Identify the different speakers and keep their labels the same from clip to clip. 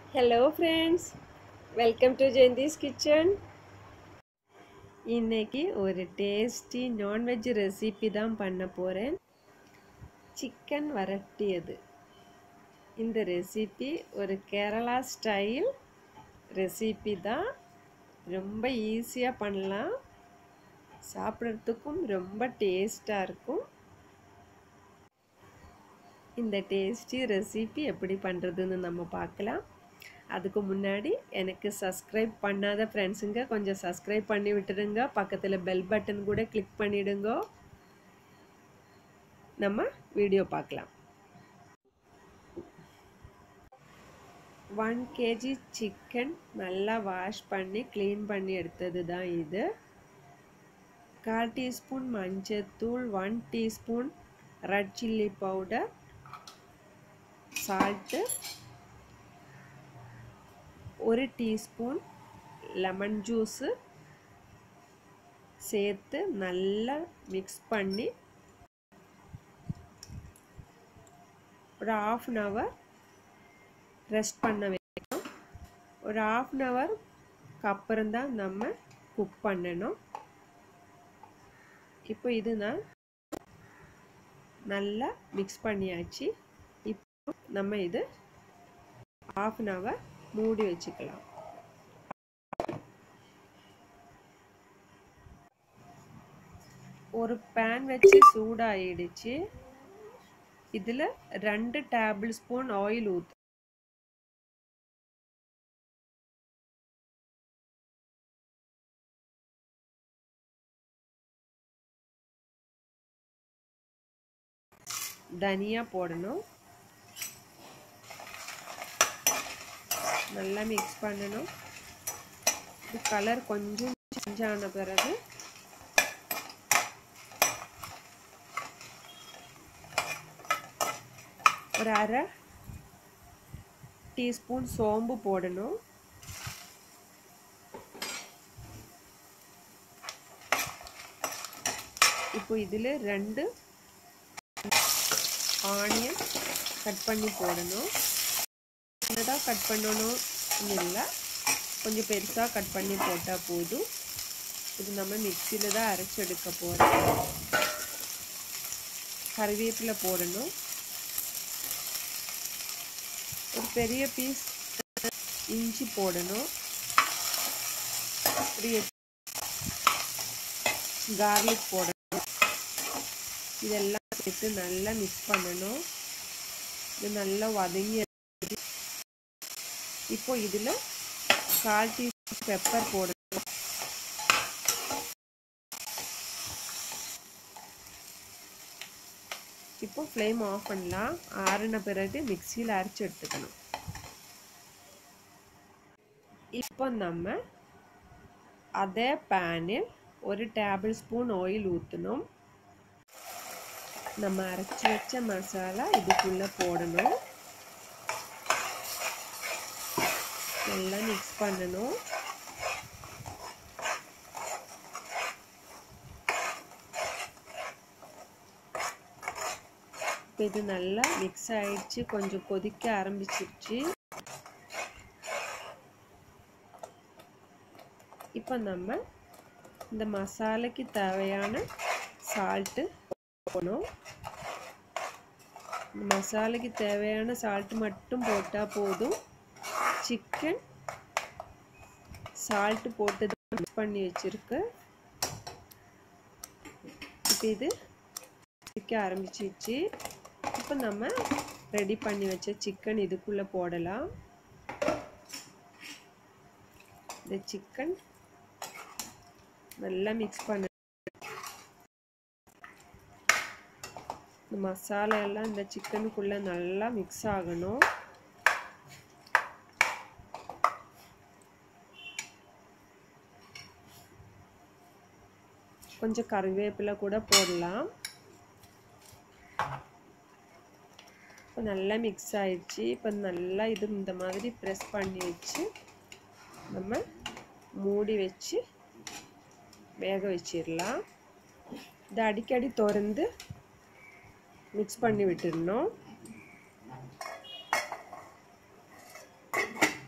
Speaker 1: hello friends welcome to Jayanthi's kitchen இன்னைக்கு ஒரு tasty non veg recipe தான் பண்ண போகிறேன் சிக்கன் வரட்டியது இந்த ரெசிபி ஒரு கேரளா ஸ்டைல் ரெசிபி தான் ரொம்ப ஈஸியாக பண்ணலாம் சாப்பிட்றதுக்கும் ரொம்ப டேஸ்ட்டாக இருக்கும் இந்த டேஸ்டி ரெசிபி எப்படி பண்ணுறதுன்னு நம்ம பார்க்கலாம் அதுக்கு முன்னாடி எனக்கு சப்ஸ்கிரைப் பண்ணாத ஃப்ரெண்ட்ஸுங்க கொஞ்சம் சப்ஸ்கிரைப் பண்ணி விட்டுடுங்க பக்கத்தில் பெல் பட்டன் கூட கிளிக் பண்ணிவிடுங்க நம்ம வீடியோ பார்க்கலாம் ஒன் கேஜி சிக்கன் நல்லா வாஷ் பண்ணி க்ளீன் பண்ணி எடுத்தது தான் இது கால் டீஸ்பூன் மஞ்சத்தூள் one teaspoon red chilli powder salt ஒரு டீஸ்பூன் லெமன் ஜூஸு சேர்த்து நல்லா மிக்ஸ் பண்ணி ஒரு ஆஃப் அன் ஹவர் ரெஸ்ட் பண்ண வைக்கணும் ஒரு ஆஃப் அன் ஹவருக்கு அப்புறம் தான் நம்ம குக் பண்ணணும் இப்போ இது நான் நல்லா மிக்ஸ் பண்ணியாச்சு இப்போ நம்ம இது ஆஃப் அன் ஹவர் மூடி வச்சுக்கலாம் ஒரு பேன் வச்சு சூடாயிடுச்சு இதில் ரெண்டு டேபிள் ஸ்பூன் ஆயில் ஊற்று தனியா போடணும் நல்லா மிக்ஸ் பண்ணணும் இது கலர் கொஞ்சம் சேஞ்ச் ஆன பிறகு ஒரு அரை டீஸ்பூன் சோம்பு போடணும் இப்போ இதில் ரெண்டு ஆனியன் கட் பண்ணி போடணும் சின்னதாக கட் பண்ணணும் இல்லை கொஞ்சம் பெருசாக கட் பண்ணி போட்டால் போதும் இது நம்ம மிக்சியில் தான் அரைச்சி எடுக்க போகிறோம் கருவேப்பிலை போடணும் ஒரு பெரிய பீஸ் இஞ்சி போடணும் கார்லிக் போடணும் இதெல்லாம் சேர்த்து நல்லா மிக்ஸ் பண்ணணும் இது நல்லா வதங்கி இப்போ இதில் கால் டீஸ்பூன் பெப்பர் போடணும் இப்போ ஃப்ளேம் ஆஃப் பண்ணலாம் ஆறின பிறகு மிக்சியில் அரைச்சி எடுத்துக்கணும் இப்போ நம்ம அதே பேனில் ஒரு டேபிள் ஸ்பூன் ஆயில் ஊற்றணும் நம்ம அரைச்சி வச்ச மசாலா இதுக்குள்ளே போடணும் நல்லா மிக்ஸ் பண்ணணும் இப்போ இது நல்லா மிக்ஸ் ஆயிடுச்சு கொஞ்சம் கொதிக்க ஆரம்பிச்சிருச்சு இப்போ நம்ம இந்த மசாலைக்கு தேவையான சால்ட்டு போடணும் மசாலைக்கு தேவையான சால்ட் மட்டும் போட்டால் போதும் சிக்கன் சால்ட்டு போட்டு மிக்ஸ் பண்ணி வச்சுருக்கு இப்போ இது சிக்க ஆரம்பிச்சிச்சு இப்போ நம்ம ரெடி பண்ணி வச்ச சிக்கன் இதுக்குள்ளே போடலாம் இந்த சிக்கன் நல்லா மிக்ஸ் பண்ண இந்த மசாலா எல்லாம் இந்த சிக்கனுக்குள்ளே நல்லா மிக்ஸ் ஆகணும் கொஞ்சம் கருவேப்பிலை கூட போடலாம் இப்போ நல்லா மிக்ஸ் ஆயிடுச்சு இப்போ நல்லா இது இந்த மாதிரி ப்ரெஸ் பண்ணி வச்சு நம்ம மூடி வச்சு வேக வச்சிடலாம் இதை அடிக்கடி திறந்து மிக்ஸ் பண்ணி விட்டுடணும்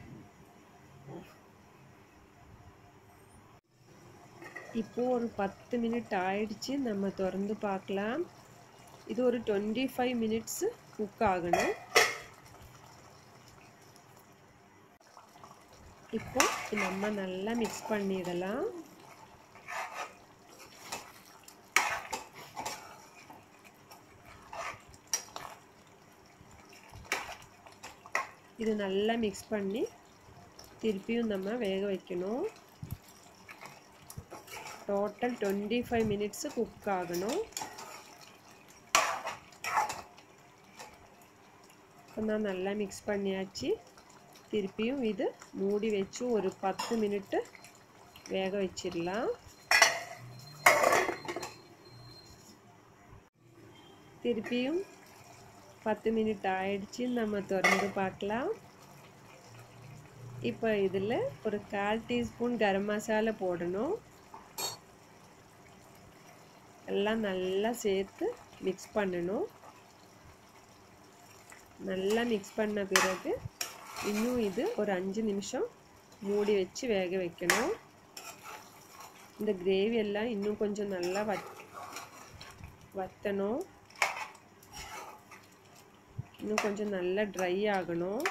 Speaker 1: இப்போ ஒரு பத்து மினிட் ஆயிடுச்சு நம்ம திறந்து பார்க்கலாம் இது ஒரு டுவெண்ட்டி ஃபைவ் மினிட்ஸ் குக் ஆகணும் இப்போ நம்ம நல்லா மிக்ஸ் பண்ணிடலாம் இது நல்லா மிக்ஸ் பண்ணி திருப்பியும் நம்ம வேக வைக்கணும் total twenty five minutes cook ஆகணும் இப்போ நான் நல்லா மிக்ஸ் பண்ணியாச்சு திருப்பியும் இது மூடி வச்சு ஒரு பத்து மினிட்டு வேக வச்சிடலாம் திருப்பியும் பத்து மினிட் ஆயிடுச்சு நம்ம திறந்து பார்க்கலாம் இப்போ இதில் ஒரு கால் டீஸ்பூன் கரம் மசாலா போடணும் எல்லாம் நல்லா சேர்த்து மிக்ஸ் பண்ணணும் நல்லா மிக்ஸ் பண்ண பிறகு இன்னும் இது ஒரு அஞ்சு நிமிஷம் மூடி வச்சு வேக வைக்கணும் இந்த கிரேவி எல்லாம் இன்னும் கொஞ்சம் நல்லா வத் வத்தணும் இன்னும் கொஞ்சம் நல்லா ட்ரை ஆகணும்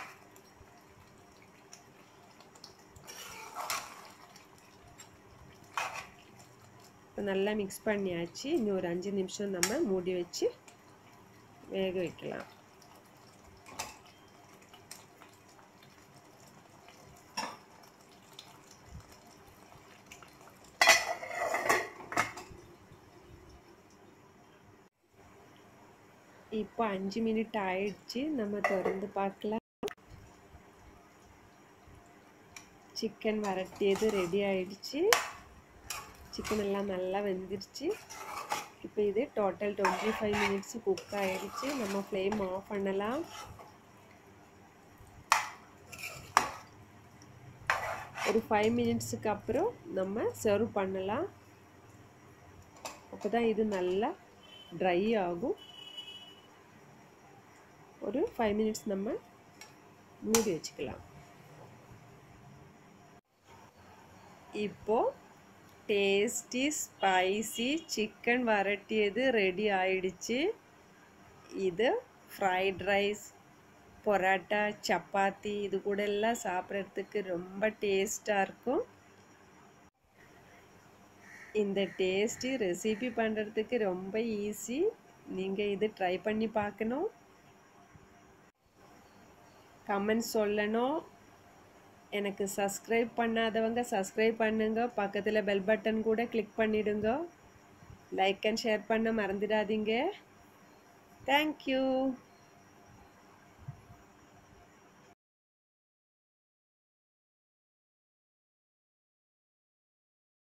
Speaker 1: இப்போ நல்லா மிக்ஸ் பண்ணியாச்சு இன்னும் ஒரு அஞ்சு நிமிஷம் நம்ம மூடி வச்சு வேக வைக்கலாம் இப்போ அஞ்சு மினிட் ஆயிடுச்சு நம்ம திறந்து பார்க்கலாம் சிக்கன் வரட்டியது ரெடி ஆயிடுச்சு சிக்கன் எல்லாம் நல்லா வெந்துருச்சு இப்போ இது total twenty five minutes cook ஆயிடுச்சு நம்ம ஃப்ளேம் ஆஃப் பண்ணலாம் ஒரு ஃபைவ் மினிட்ஸுக்கு அப்புறம் நம்ம சர்வ் பண்ணலாம் அப்போ தான் இது நல்லா ட்ரை ஆகும் ஒரு ஃபைவ் மினிட்ஸ் நம்ம மூடி வச்சுக்கலாம் இப்போ டேஸ்டி ஸ்பைசி சிக்கன் வரட்டியது ரெடி ஆயிடுச்சு இது ஃப்ரைட் ரைஸ் பொராட்டா சப்பாத்தி இது கூட எல்லாம் சாப்பிட்றதுக்கு ரொம்ப டேஸ்டாக இருக்கும் இந்த டேஸ்டி ரெசிபி பண்ணுறதுக்கு ரொம்ப ஈஸி நீங்கள் இது ட்ரை பண்ணி பார்க்கணும் கமெண்ட் சொல்லணும் எனக்கு சப்ஸ்கிரைப் பண்ணாதவங்க சப்ஸ்கிரைப் பண்ணுங்க பக்கத்தில் பெல் பட்டன் கூட கிளிக் பண்ணிடுங்க லைக் அண்ட் ஷேர் பண்ண மறந்துடாதீங்க தேங்க்யூ